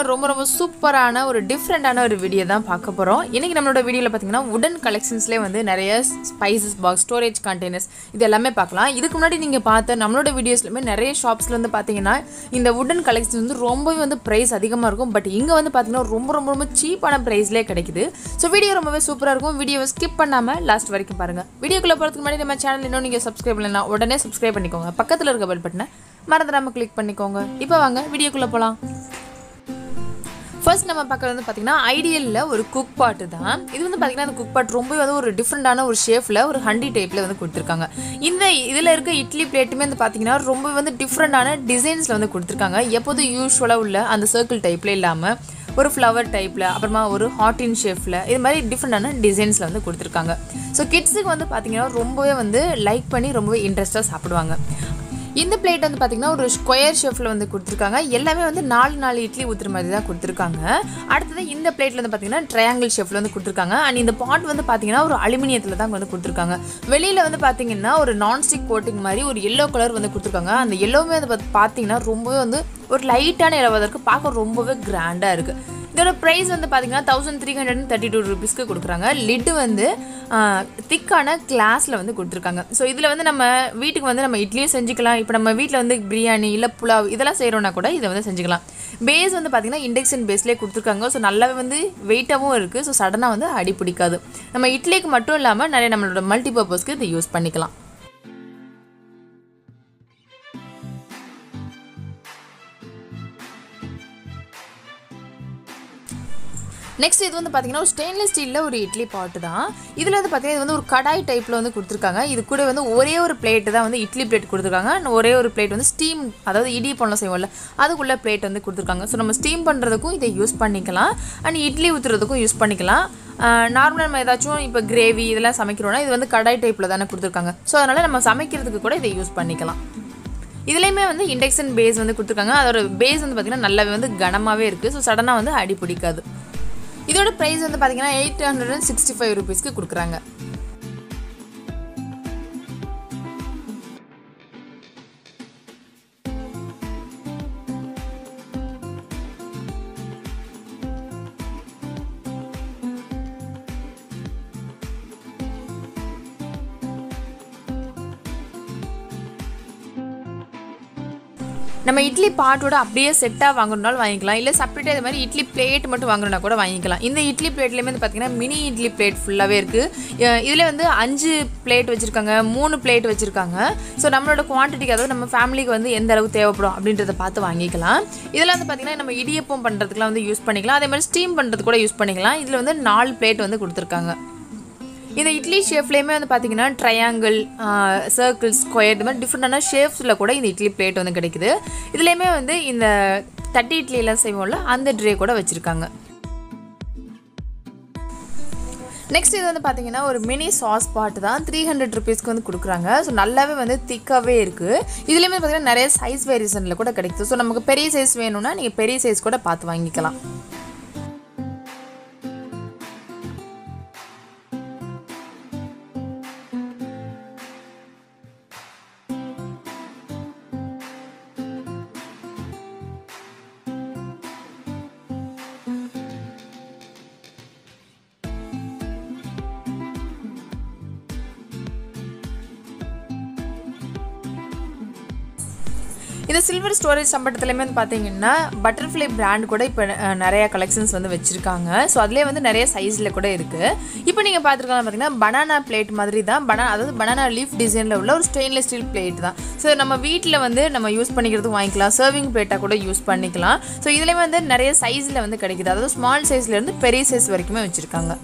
ரொம்ப ரொம்ப சூப்பரான ஒரு டிஃப்ரெண்டான ஒரு வீடியோ தான் பார்க்க போகிறோம் இன்றைக்கி நம்மளோட வீடியோவில் பார்த்தீங்கன்னா உடன் கலெக்ஷன்ஸ்லேயே வந்து நிறைய ஸ்பைசஸ் பாக்ஸ் ஸ்டோரேஜ் கண்டெய்னர்ஸ் இது எல்லாமே பார்க்கலாம் இதுக்கு முன்னாடி நீங்கள் பார்த்த நம்மளோட வீடியோஸ்லையுமே நிறைய ஷாப்ஸில் வந்து பார்த்தீங்கன்னா இந்த உடன் கலெக்ஷன்ஸ் வந்து ரொம்பவே வந்து ப்ரைஸ் அதிகமாக இருக்கும் பட் இங்கே வந்து பார்த்தீங்கன்னா ரொம்ப ரொம்ப ரொம்ப சீப்பான ப்ரைஸ்லேயே கிடைக்குது ஸோ வீடியோ ரொம்பவே சூப்பராக இருக்கும் வீடியோவை ஸ்கிப் பண்ணாமல் லாஸ்ட் வரைக்கும் பாருங்கள் வீடியோக்குள்ளே போகிறதுக்கு முன்னாடி நம்ம சேனல் இன்னும் நீங்கள் சப்ஸ்கிரைப் பண்ணலாம் உடனே சப்ஸ்கிரைப் பண்ணிக்கோங்க பக்கத்தில் இருக்க பெல் பட்டனை மறந்துடாமல் கிளிக் பண்ணிக்கோங்க இப்போ வாங்க வீடியோக்குள்ளே போகலாம் ஃபர்ஸ்ட் நம்ம பார்க்குறது வந்து பார்த்தீங்கன்னா ஐடியலில் ஒரு குக் பாட்டு தான் இது வந்து பார்த்தீங்கன்னா அந்த குக் பாட் ரொம்ப வந்து ஒரு டிஃப்ரெண்டான ஒரு ஷேஃபில் ஒரு ஹண்டி டைப்பில் வந்து கொடுத்துருக்காங்க இந்த இதில் இருக்க இட்லி பிளேட்டுமே வந்து பார்த்தீங்கன்னா ரொம்ப வந்து டிஃப்ரெண்டான டிசைன்ஸில் வந்து கொடுத்துருக்காங்க எப்போதும் யூஸ்வலாக உள்ள அந்த சர்க்கிள் டைப்பில் இல்லாமல் ஒரு ஃப்ளவர் டைப்பில் அப்புறமா ஒரு ஹாட் இன் ஷேஃபில் இது மாதிரி டிஃப்ரெண்டான டிசைன்ஸில் வந்து கொடுத்துருக்காங்க ஸோ கிட்ஸுக்கு வந்து பார்த்தீங்கன்னா ரொம்பவே வந்து லைக் பண்ணி ரொம்பவே இன்ட்ரெஸ்ட்டாக சாப்பிடுவாங்க இந்த பிளேட் வந்து பார்த்தீங்கன்னா ஒரு ஸ்கொயர் ஷேஃபில் வந்து கொடுத்துருக்காங்க எல்லாமே வந்து நாலு நாலு இட்லி ஊற்றுற மாதிரி தான் கொடுத்துருக்காங்க அடுத்தது இந்த பிளேட்டில் வந்து பார்த்தீங்கன்னா ட்ரையாங்கிள் ஷேஃபில் வந்து கொடுத்துருக்காங்க அண்ட் இந்த பாட் வந்து பார்த்தீங்கன்னா ஒரு அலுமினியத்தில் தான் வந்து கொடுத்துருக்காங்க வெளியில் வந்து பார்த்தீங்கன்னா ஒரு நான்ஸ்டிக் கோட்டிங் மாதிரி ஒரு எல்லோ கலர் வந்து கொடுத்துருக்காங்க அந்த எல்லோவுமே வந்து பார்த்து- பார்த்தீங்கன்னா ரொம்பவே வந்து ஒரு லைட்டான இலவதற்கு பார்க்க ரொம்பவே கிராண்டாக இருக்குது இதோட ப்ரைஸ் வந்து பார்த்தீங்கன்னா thousand three hundred thirty two ருபீஸ்க்கு கொடுக்குறாங்க லிட்டு வந்து திக்கான கிளாஸில் வந்து கொடுத்துருக்காங்க ஸோ இதில் வந்து நம்ம வீட்டுக்கு வந்து நம்ம இட்லியும் செஞ்சுக்கலாம் இப்போ நம்ம வீட்டில் வந்து பிரியாணி இல்லை புலாவ் இதெல்லாம் செய்கிறோன்னா கூட இதை வந்து செஞ்சுக்கலாம் பேஸ் வந்து பார்த்தீங்கன்னா இண்டக்ஷன் பேஸ்லேயே கொடுத்துருக்காங்க ஸோ நல்லாவே வந்து வெயிட்டாகவும் இருக்குது ஸோ சடனாக வந்து அடி பிடிக்காது நம்ம இட்லிக்கு மட்டும் இல்லாமல் நிறைய நம்மளோட மல்டி பர்பஸ்க்கு இதை யூஸ் பண்ணிக்கலாம் நெக்ஸ்ட் இது வந்து பார்த்தீங்கன்னா ஒரு ஸ்டெயின்லெஸ் ஸ்டீலில் ஒரு இட்லி பாட்டு தான் இதில் வந்து பார்த்தீங்கன்னா இது வந்து ஒரு கடாய் டைப்பில் வந்து கொடுத்துருக்காங்க இது கூட வந்து ஒரே ஒரு பிளேட்டு தான் வந்து இட்லி பிளேட் கொடுத்துருக்காங்க and ஒரே ஒரு பிளேட் வந்து ஸ்டீம் அதாவது இடி பண்ணலாம் செய்வோம்ல அதுக்குள்ள பிளேட் வந்து கொடுத்துருக்காங்க ஸோ நம்ம ஸ்டீம் பண்ணுறதுக்கும் இதை யூஸ் பண்ணிக்கலாம் அண்ட் இட்லி ஊற்றுறதுக்கும் யூஸ் பண்ணிக்கலாம் நார்மலாக நம்ம ஏதாச்சும் இப்போ கிரேவி இதெல்லாம் சமைக்கிறோம்னா இது வந்து கடாய் டைப்பில் தானே கொடுத்துருக்காங்க ஸோ அதனால் நம்ம சமைக்கிறதுக்கு கூட இதை யூஸ் பண்ணிக்கலாம் இதுலேயுமே வந்து இண்டக்ஷன் பேஸ் வந்து கொடுத்துருக்காங்க அதோட பேஸ் வந்து பார்த்திங்கன்னா நல்லாவே வந்து கனமாகவே இருக்குது ஸோ சடனாக வந்து அடி பிடிக்காது இதோட ப்ரைஸ் வந்து பார்த்தீங்கன்னா eight hundred and sixty five ருபீஸ்க்கு கொடுக்குறாங்க நம்ம இட்லி பாட்டோட அப்படியே செட்டாக வாங்கணுனாலும் வாங்கிக்கலாம் இல்லை செப்பரேட்டாக இது மாதிரி இட்லி பிளேட் மட்டும் வாங்கணும்னா கூட வாங்கிக்கலாம் இந்த இட்லி பிளேட்லேயுமே வந்து பார்த்தீங்கன்னா மினி இட்லி பிளேட் ஃபுல்லாகவே இருக்குது இதில் வந்து அஞ்சு பிளேட் வச்சுருக்காங்க மூணு பிளேட் வச்சுருக்காங்க ஸோ நம்மளோட குவான்டிட்டிக்கு அதாவது நம்ம ஃபேமிலிக்கு வந்து எந்த அளவு தேவைப்படும் அப்படின்றத பார்த்து வாங்கிக்கலாம் இதில் வந்து பார்த்தீங்கன்னா நம்ம இடியப்பம் பண்ணுறதுக்குலாம் வந்து யூஸ் பண்ணிக்கலாம் அதே மாதிரி ஸ்டீம் பண்ணுறது கூட யூஸ் பண்ணிக்கலாம் இதில் வந்து நாலு பிளேட் வந்து கொடுத்துருக்காங்க இந்த இட்லி ஷேப்லேயுமே வந்து பார்த்தீங்கன்னா ட்ரையாங்கிள் சர்க்கிள் ஸ்கொயர் இது மாதிரி டிஃப்ரெண்டான ஷேப்ஸில் கூட இந்த இட்லி பிளேட் வந்து கிடைக்குது இதுலேயுமே வந்து இந்த தட்டி இட்லியெல்லாம் செய்வோம்ல அந்த ட்ரே கூட வச்சுருக்காங்க நெக்ஸ்ட் இது வந்து பார்த்தீங்கன்னா ஒரு மினி சாஸ் பாட்டு தான் த்ரீ ஹண்ட்ரட் ருபீஸ்க்கு வந்து கொடுக்குறாங்க ஸோ நல்லாவே வந்து திக்காகவே இருக்குது இதுலேயுமே பார்த்தீங்கன்னா நிறைய சைஸ் வேரியேஷனில் கூட கிடைக்குது ஸோ நமக்கு பெரிய சைஸ் வேணும்னா நீங்கள் பெரிய சைஸ் கூட பார்த்து வாங்கிக்கலாம் இந்த சில்வர் ஸ்டோரேஜ் சம்பட்டத்துலேயுமே வந்து பார்த்தீங்கன்னா பட்டர்ஃப்ளை பிராண்ட் கூட இப்போ நிறைய கலெக்ஷன்ஸ் வந்து வச்சுருக்காங்க ஸோ அதுலேயே வந்து நிறைய சைஸில் கூட இருக்குது இப்போ நீங்கள் பார்த்துருக்கலாம் பார்த்தீங்கன்னா பனானா பிளேட் மாதிரி தான் பனா அதாவது பனானா லீஃப் டிசைனில் உள்ள ஒரு ஸ்டெயின்லெஸ் ஸ்டீல் பிளேட் தான் ஸோ நம்ம வீட்டில் வந்து நம்ம யூஸ் பண்ணிக்கிறதுக்கு வாங்கிக்கலாம் சர்விங் பிளேட்டாக கூட யூஸ் பண்ணிக்கலாம் ஸோ இதுலேயுமே வந்து நிறைய சைஸில் வந்து கிடைக்குது அதாவது ஸ்மால் சைஸ்லேருந்து பெரிய சைஸ் வரைக்குமே வச்சுருக்காங்க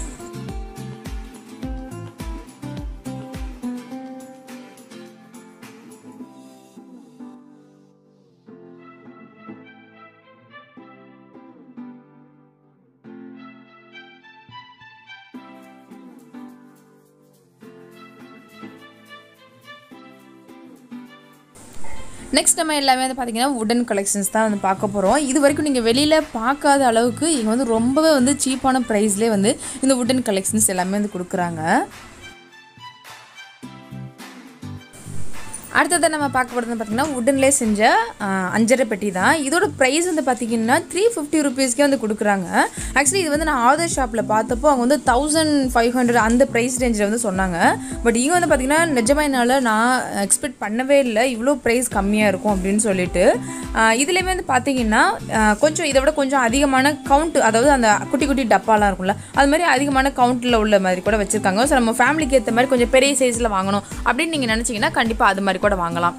நெக்ஸ்ட் நம்ம எல்லாமே வந்து பார்த்தீங்கன்னா உடன் கலெக்ஷன்ஸ் தான் வந்து பார்க்க போகிறோம் இது வரைக்கும் நீங்கள் வெளியில் பார்க்காத அளவுக்கு இங்கே வந்து ரொம்பவே வந்து சீப்பான ப்ரைஸ்லேயே வந்து இந்த உடன் கலெக்ஷன்ஸ் எல்லாமே வந்து கொடுக்குறாங்க அடுத்ததை நம்ம பார்க்க போகிறது பார்த்தீங்கன்னா உடன்லேயே செஞ்ச ஆஹ், அஞ்சரை பெட்டி தான் இதோட ப்ரைஸ் வந்து பார்த்தீங்கன்னா த்ரீ ஃபிஃப்டி ருபீஸ்க்கே வந்து கொடுக்குறாங்க ஆக்சுவலி இது வந்து நான் ஆதர் ஷாப்பில் பார்த்தப்போ அவங்க வந்து தௌசண்ட் ஃபைவ் ஹண்ட்ரட் அந்த ப்ரைஸ் ரேஞ்சில் வந்து சொன்னாங்க பட் இங்கே வந்து பார்த்தீங்கன்னா நிஜமாக என்னால் நான் எக்ஸ்பெக்ட் பண்ணவே இல்லை இவ்வளோ ப்ரைஸ் கம்மியாக இருக்கும் அப்படின்னு சொல்லிட்டு ஆஹ், இதுலேயுமே வந்து பார்த்தீங்கன்னா ஆஹ், கொஞ்சம் இதை விட கொஞ்சம் அதிகமான கவுண்ட் அதாவது அந்த குட்டி குட்டி டப்பாலாம் இருக்கும்ல அது மாதிரி அதிகமான கவுண்ட்டில் உள்ள மாதிரி கூட வச்சுருக்காங்க ஸோ நம்ம ஃபேமிலிக்கு ஏற்ற மாதிரி கொஞ்சம் பெரிய சைஸில் வாங்கணும் அப்படின்னு நீங்கள் நினச்சிங்கன்னா கண்டிப்பாக அது மாதிரி கூட வாங்கலாம்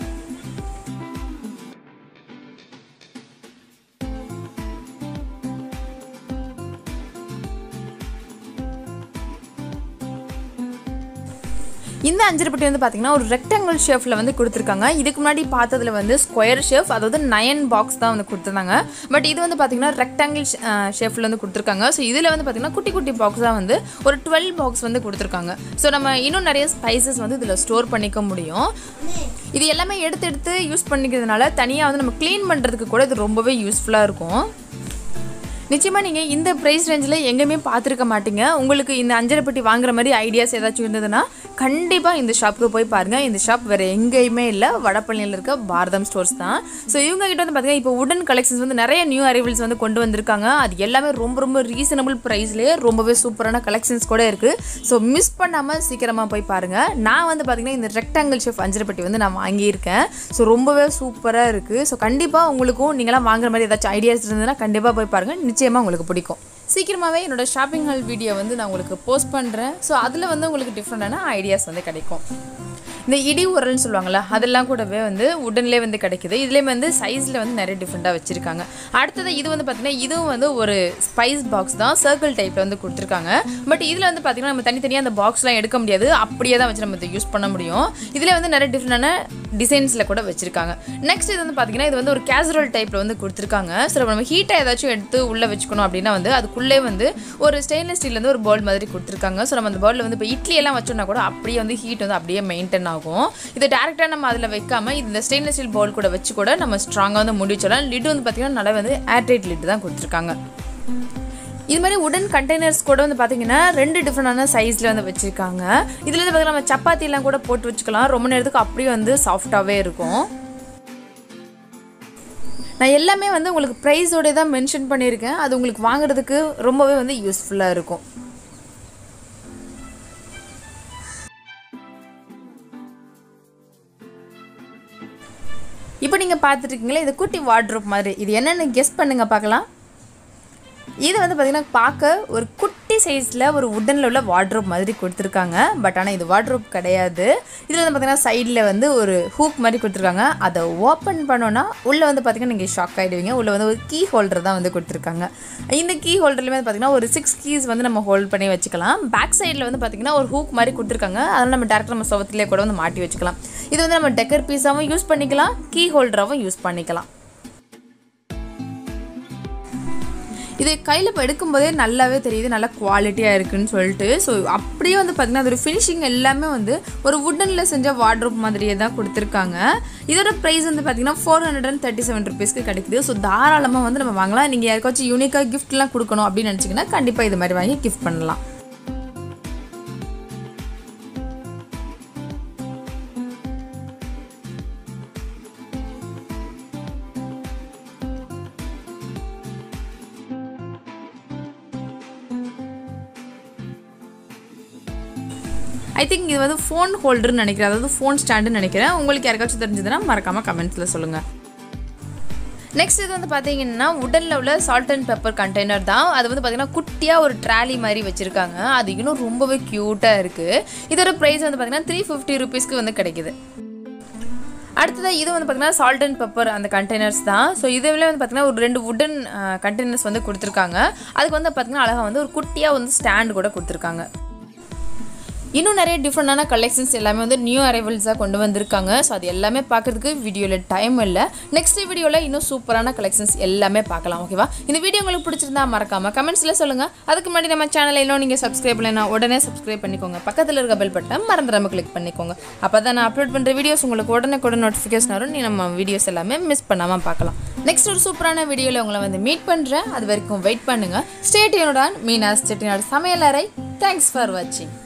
இந்த அஞ்சரை பெட்டி வந்து பார்த்தீங்கன்னா ஒரு ரெக்டாங்கிள் ஷேஃபில் வந்து கொடுத்துருக்காங்க இதுக்கு முன்னாடி பார்த்ததுல வந்து ஸ்கொயர் ஷேஃப் அதாவது நயன் பாக்ஸ் தான் வந்து கொடுத்துருந்தாங்க பட் இது வந்து பார்த்தீங்கன்னா ரெக்டாங்கிள் ஷேஃபில் வந்து கொடுத்துருக்காங்க ஸோ இதில் வந்து பார்த்தீங்கன்னா குட்டி குட்டி பாக்ஸ் தான் வந்து ஒரு டுவெல் பாக்ஸ் வந்து கொடுத்துருக்காங்க ஸோ நம்ம இன்னும் நிறைய ஸ்பைசஸ் வந்து இதில் ஸ்டோர் பண்ணிக்க முடியும் இது எல்லாமே எடுத்து எடுத்து யூஸ் பண்ணிக்கிறதுனால தனியாக வந்து நம்ம க்ளீன் பண்ணுறதுக்கு கூட இது ரொம்பவே யூஸ்ஃபுல்லாக இருக்கும் நிச்சயமாக நீங்கள் இந்த ப்ரைஸ் ரேஞ்சில் எங்கேயுமே பார்த்துருக்க மாட்டீங்க உங்களுக்கு இந்த அஞ்சரை பெட்டி வாங்குற மாதிரி ஐடியாஸ் ஏதாச்சும் இருந்ததுன்னா கண்டிப்பாக இந்த ஷாப்புக்கு போய் பாருங்கள் இந்த ஷாப் வேறு எங்கேயுமே இல்லை வடபழனியில் இருக்க பாரதம் ஸ்டோர்ஸ் தான் ஸோ இவங்க கிட்ட வந்து பார்த்தீங்கன்னா இப்போ உடன் கலெக்ஷன்ஸ் வந்து நிறைய நியூ அரைவல்ஸ் வந்து கொண்டு வந்திருக்காங்க அது எல்லாமே ரொம்ப ரொம்ப ரீசனபிள் ப்ரைஸ்லேயே ரொம்பவே சூப்பரான கலெக்ஷன்ஸ் கூட இருக்குது ஸோ மிஸ் பண்ணாமல் சீக்கிரமாக போய் பாருங்கள் நான் வந்து பார்த்தீங்கன்னா இந்த ரெக்டாங்கிள் ஷெஃப் அஞ்சரை பெட்டி வந்து நான் வாங்கியிருக்கேன் ஸோ ரொம்பவே சூப்பராக இருக்குது ஸோ கண்டிப்பாக உங்களுக்கும் நீங்களாம் வாங்குற மாதிரி ஏதாச்சும் ஐடியாஸ் இருந்ததுன்னா கண்டிப்பாக போய் பாருங்கள் நிச்சயமாக உங்களுக்கு பிடிக்கும் சீக்கிரமாகவே என்னோட ஷாப்பிங் ஹால் வீடியோ வந்து நான் உங்களுக்கு போஸ்ட் பண்ணுறேன் ஸோ அதில் வந்து உங்களுக்கு டிஃப்ரெண்டான ஐடியாஸ் வந்து கிடைக்கும் இந்த இடி உரல்னு சொல்லுவாங்கள்ல அதெல்லாம் கூடவே வந்து உடன்லேயே வந்து கிடைக்குது இதுலேயே வந்து சைஸில் வந்து நிறைய டிஃப்ரெண்ட்டாக வச்சுருக்காங்க அடுத்தது இது வந்து பார்த்திங்கன்னா இதுவும் வந்து ஒரு ஸ்பைஸ் பாக்ஸ் தான் சர்க்கிள் டைப்பில் வந்து கொடுத்துருக்காங்க பட் இதில் வந்து பார்த்திங்கன்னா நம்ம தனித்தனியாக அந்த பாக்ஸ்லாம் எடுக்க முடியாது அப்படியே தான் வச்சு நம்ம இதை யூஸ் பண்ண முடியும் இதில் வந்து நிறைய டிஃப்ரெண்டான டிசைன்ஸில் கூட வச்சுருக்காங்க நெக்ஸ்ட் இது வந்து பார்த்திங்கன்னா இது வந்து ஒரு கேசரல் டைப்பில் வந்து கொடுத்துருக்காங்க ஸோ நம்ம ஹீட்டை ஏதாச்சும் எடுத்து உள்ளே வச்சுக்கணும் அப்படின்னா வந்து அதுக்குள்ளே வந்து ஒரு ஸ்டெயின்லெஸ் ஸ்டீல்லேருந்து ஒரு பவுல் மாதிரி கொடுத்துருக்காங்க ஸோ நம்ம அந்த பவுலில் வந்து இப்போ இட்லி எல்லாம் வச்சோம்னா கூட அப்படியே வந்து ஹீட் வந்து அப்படியே மெயின்டைன் ஆகும் இதை டேரெக்டாக நம்ம அதில் வைக்காம இந்த ஸ்டெயின்லெஸ் ஸ்டீல் பவுல் கூட வச்சு கூட நம்ம ஸ்ட்ராங்காக வந்து முடி வச்சிடலாம் லிட் வந்து பார்த்திங்கன்னா நல்லா வந்து ஏர்டைட் லிட் தான் கொடுத்துருக்காங்க இது மாதிரி உடன் கண்டெய்னர்ஸ் கூட வந்து பார்த்தீங்கன்னா ரெண்டு டிஃப்ரெண்டான சைஸில் வந்து வச்சுருக்காங்க இதில் வந்து பார்த்தீங்கன்னா நம்ம சப்பாத்திலாம் கூட போட்டு வச்சுக்கலாம் ரொம்ப நேரத்துக்கு அப்படியே வந்து சாஃப்டாகவே இருக்கும் நான் எல்லாமே வந்து உங்களுக்கு ப்ரைஸோட தான் மென்ஷன் பண்ணியிருக்கேன் அது உங்களுக்கு வாங்குறதுக்கு ரொம்பவே வந்து யூஸ்ஃபுல்லாக இருக்கும் இப்போ நீங்கள் பார்த்துருக்கீங்களே இது குட்டி வார்ட்ரோப் மாதிரி இது என்னென்னு கெஸ் பண்ணுங்க பார்க்கலாம் இது வந்து பார்த்திங்கன்னா பார்க்க ஒரு குட்டி சைஸில் ஒரு உடனில் உள்ள வார்ட்ரோப் மாதிரி கொடுத்துருக்காங்க பட் ஆனால் இது வார்ட்ரோப் கிடையாது இதில் வந்து பார்த்திங்கன்னா சைடில் வந்து ஒரு ஹூக் மாதிரி கொடுத்துருக்காங்க அதை ஓப்பன் பண்ணோன்னா உள்ளே வந்து பார்த்திங்கன்னா நீங்கள் ஷாக் ஆகிடுவீங்க உள்ளே வந்து ஒரு கீ ஹோல்டர் தான் வந்து கொடுத்துருக்காங்க இந்த கீ ஹோல்டர்லேயுமே வந்து பார்த்திங்கன்னா ஒரு சிக்ஸ் கீஸ் வந்து நம்ம ஹோல்ட் பண்ணி வச்சுக்கலாம் பேக் சைடில் வந்து பார்த்திங்கன்னா ஒரு ஹூக் மாதிரி கொடுத்துருக்காங்க அதனால் நம்ம டேரக்டாக நம்ம சுவத்துலேயே கூட வந்து மாட்டி வச்சுக்கலாம் இது வந்து நம்ம டெக்கர் பீஸாகவும் யூஸ் பண்ணிக்கலாம் கீ ஹோல்டராகவும் யூஸ் பண்ணிக்கலாம் இது கையில் இப்போ எடுக்கும்போதே நல்லாவே தெரியுது நல்லா குவாலிட்டியாக இருக்குன்னு சொல்லிட்டு ஸோ அப்படியே வந்து பார்த்திங்கன்னா அதோட ஃபினிஷிங் எல்லாமே வந்து ஒரு வுட்டனில் செஞ்ச வார்ட்ரோப் மாதிரியே தான் கொடுத்துருக்காங்க இதோட ப்ரைஸ் வந்து பார்த்திங்கன்னா four hundred and thirty seven ருபீஸ்க்கு கிடைக்குது ஸோ தாராளமாக வந்து நம்ம வாங்கலாம் நீங்கள் யாருக்காச்சும் யூனிக்காக கிஃப்ட்லாம் கொடுக்கணும் அப்படின்னு நினச்சிங்கன்னா கண்டிப்பாக இது மாதிரி வாங்கி கிஃப்ட் பண்ணலாம் ஐ திங்க் இது வந்து ஃபோன் ஹோல்டர்னு நினைக்கிறேன் அதாவது ஃபோன் ஸ்டாண்டுன்னு நினைக்கிறேன் உங்களுக்கு யாருக்காச்சும் தெரிஞ்சதுன்னா மறக்காமல் கமெண்ட்ஸில் சொல்லுங்கள் நெக்ஸ்ட் இது வந்து பார்த்தீங்கன்னா உடலில் உள்ள சால்ட் அண்ட் பெப்பர் கண்டெய்னர் தான் அது வந்து பார்த்தீங்கன்னா குட்டியாக ஒரு ட்ராலி மாதிரி வச்சுருக்காங்க அது இன்னும் ரொம்பவே க்யூட்டாக இருக்குது இதோட ப்ரைஸ் வந்து பார்த்தீங்கன்னா த்ரீ ஃபிஃப்டி ருபீஸ்க்கு வந்து கிடைக்குது அடுத்ததாக இது வந்து பார்த்தீங்கன்னா சால்ட் அண்ட் பெப்பர் அந்த கண்டெய்னர்ஸ் தான் ஸோ இதுவில் வந்து பார்த்தீங்கன்னா ஒரு ரெண்டு உடன் கண்டெய்னர்ஸ் வந்து கொடுத்துருக்காங்க அதுக்கு வந்து பார்த்தீங்கன்னா அழகாக வந்து ஒரு குட்டியாக வந்து ஸ்டாண்ட் கூட கொடுத்துருக்காங்க இன்னும் நிறைய டிஃப்ரெண்டான கலெக்ஷன்ஸ் எல்லாமே வந்து நியூ அரைவல்ஸாக கொண்டு வந்திருக்காங்க ஸோ அது எல்லாமே பார்க்கறதுக்கு வீடியோவில் டைம் இல்லை நெக்ஸ்ட் வீடியோவில் இன்னும் சூப்பரான கலெக்ஷன்ஸ் எல்லாமே பார்க்கலாம் ஓகேவா இந்த வீடியோ உங்களுக்கு பிடிச்சிருந்தா மறக்காம கமெண்ட்ஸில் சொல்லுங்கள் அதுக்கு முன்னாடி நம்ம சேனலை இன்னும் நீங்கள் சப்ஸ்கிரைப் பண்ணலைன்னா உடனே சப்ஸ்கிரைப் பண்ணிக்கோங்க பக்கத்தில் இருக்க பெல் பட்டன் மறந்துடாம கிளிக் பண்ணிக்கோங்க அப்போ தான் நான் அப்லோட் பண்ணுற வீடியோஸ் உங்களுக்கு உடனே கூட நோட்டிஃபிகேஷன் வரும் நீ நம்ம வீடியோஸ் எல்லாமே மிஸ் பண்ணாமல் பார்க்கலாம் நெக்ஸ்ட் ஒரு சூப்பரான வீடியோவில் உங்களை வந்து மீட் பண்ணுறேன் அது வரைக்கும் வெயிட் பண்ணுங்கள் ஸ்டேட் யூனுடன் மீனாஸ் செட்டிநாடு சமையலறை தேங்க்ஸ் ஃபார் வாட்சிங்